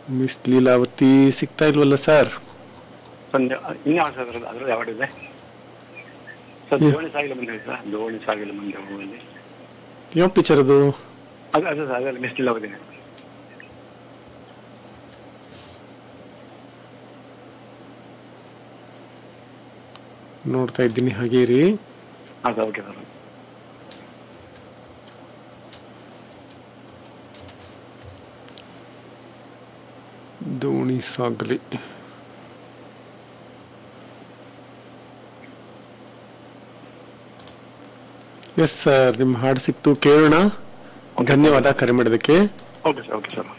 Miss Leelavathi ಸಿಗ್ತಾ ಇಲ್ವಲ್ಲ sir ಸಂಜೆ ಇನ್ಯಾವ ಸರ್ ಅದ್ರಲ್ಲಿ ಯಾವ್ದು ಇದೆ ಸರ್ ಹ್ಮ್. ದೋಣಿ ಸಾಗಿಲು ಬಂದಿದೆ ಸರ್ ದೋಣಿ ಸಾಗಿಲು ಬಂದೆ ಹೂವಲ್ಲಿ ಯಾವ ಪಿಕ್ಚರ್ ಅದು ಅದು ಅದು ಸರ್ ಅದರಲ್ಲಿ ಮಿಸ್ ಲೀಲಾವತಿ ನೋಡ್ತಾ ಇದ್ದೀನಿ ಹಾಗೆ ಇರಿ ಹಾಂ ಸರ್ ಓಕೆ ಸರ್ ದೋಣಿ ಸಾಗಲಿ ಎಸ್ ಸರ್ ನಿಮ್ಮ ಹಾಡು ಸಿಕ್ತು ಕೇಳೋಣ ಧನ್ಯವಾದ ಕರೆ ಮಾಡಿದ್ದಕ್ಕೆ ಓಕೆ ಸರ್ ಓಕೆ ಸರ್